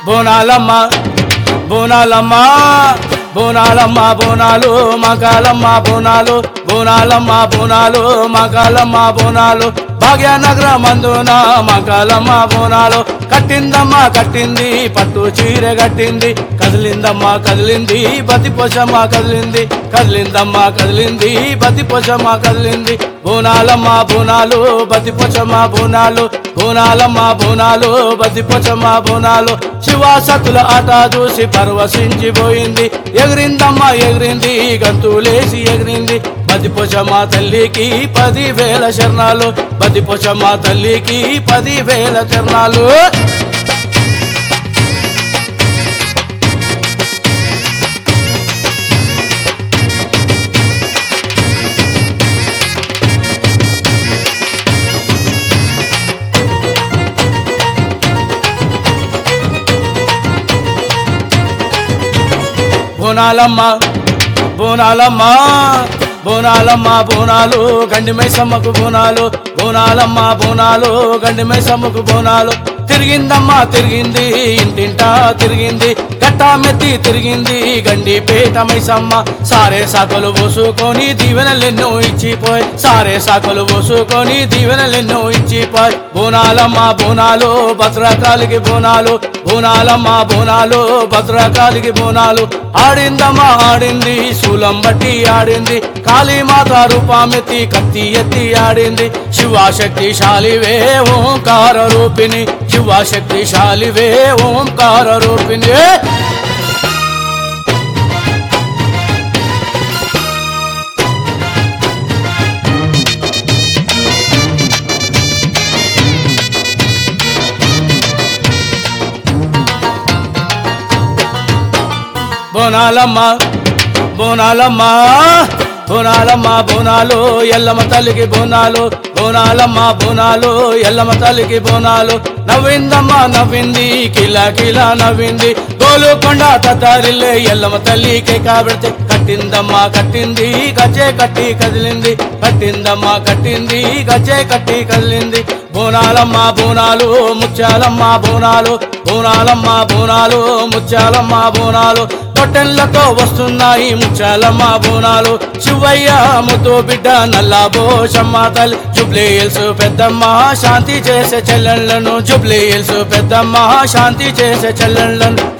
బోనాలమ్మ బోనాలమ్మ బోనాలమ్మ బోనాలు మకాలమ్మ బోనాలు బోనాలమ్మ బోనాలు మకాలమ్మ బోనాలు భాగ్యనగర మందున మకాలమ్మ బోనాలు కట్టిందమ్మ కట్టింది పట్టు చీర కట్టింది కదిలిందమ్మ కదిలింది బతి పొషమ్మ కదిలింది కదిలిందమ్మ కదిలింది బతి పొషమ్మ కదిలింది బోనాలమ్మ బోనాలు బతి పొషమ్మ బోనాలు బోనాలమ్మ బోనాలు బతి పొషమ్మ బోనాలు శివాసతుల ఆట చూసి పరవశించిపోయింది ఎగిరిందమ్మ ఎగిరింది గంతులేసి ఎగిరింది బతిపోచమ్మ తల్లికి పదివేల శరణాలు బతిపోచమ్మ తల్లికి పదివేల శరణాలు బోనాలమ్మ బోనాలమ్మ బోనాలమ్మ బోనాలు గండి మైసమ్మకు బోనాలు బోనాలమ్మ బోనాలు గండి మైసమ్మకు బోనాలు తిరిగిందమ్మ తిరిగింది ఇంటింటా తిరిగింది గట్టా మెత్తి తిరిగింది గండి పేట మైసమ్మ సారే సాకులు పోసుకొని దీవెనలెన్నో ఇచ్చిపోయి సారే సాకులు పోసుకొని దీవెనలెన్నో ఇచ్చిపోయి బోనాలమ్మ బోనాలు భద్రకాలికి బోనాలు బోనాలమ్మ బోనాలు భద్రకాలికి బోనాలు ఆడిందమ్మా ఆడింది శూలం బట్టి ఆడింది కాళీమాత రూపామెత్తి కత్తి ఎత్తి ఆడింది శివశక్తిశాలివే ఓంకార రూపిణి శివశక్తిశాలివే ఓంకార రూపిణి బోనాలమ్మ బోనాలమ్మ బోనాలమ్మ బోనాలు ఎల్లమ్మ తల్లికి బోనాలు బోనాలమ్మ బోనాలు ఎల్లమ్మ తల్లికి బోనాలు నవ్విందమ్మ నవ్వింది కిలా కిలా నవ్వింది గోలుకొండ తతారిల్లే ఎల్లమ్మ తల్లికి కాబడితే కట్టిందమ్మ కట్టింది గజ్జే కట్టి కదిలింది కట్టిందమ్మ కట్టింది గజ్జే కట్టి కదిలింది బోనాలమ్మ బోనాలు ముత్యాలమ్మ బోనాలు బోనాలమ్మ బోనాలు ముత్యాలమ్మ బోనాలు పొట్టెళ్లతో వస్తున్నాయి ముత్యాలమ్మ బోనాలు శివయ్య ముద్దు బిడ్డ నల్లా బోషమ్మ తల్లి జుబ్లీ హిల్స్ పెద్దమ్మ శాంతి చేసే చెల్లెళ్లను జుబ్లీ హిల్స్ పెద్దమ్మ శాంతి చేసే చెల్లెళ్లను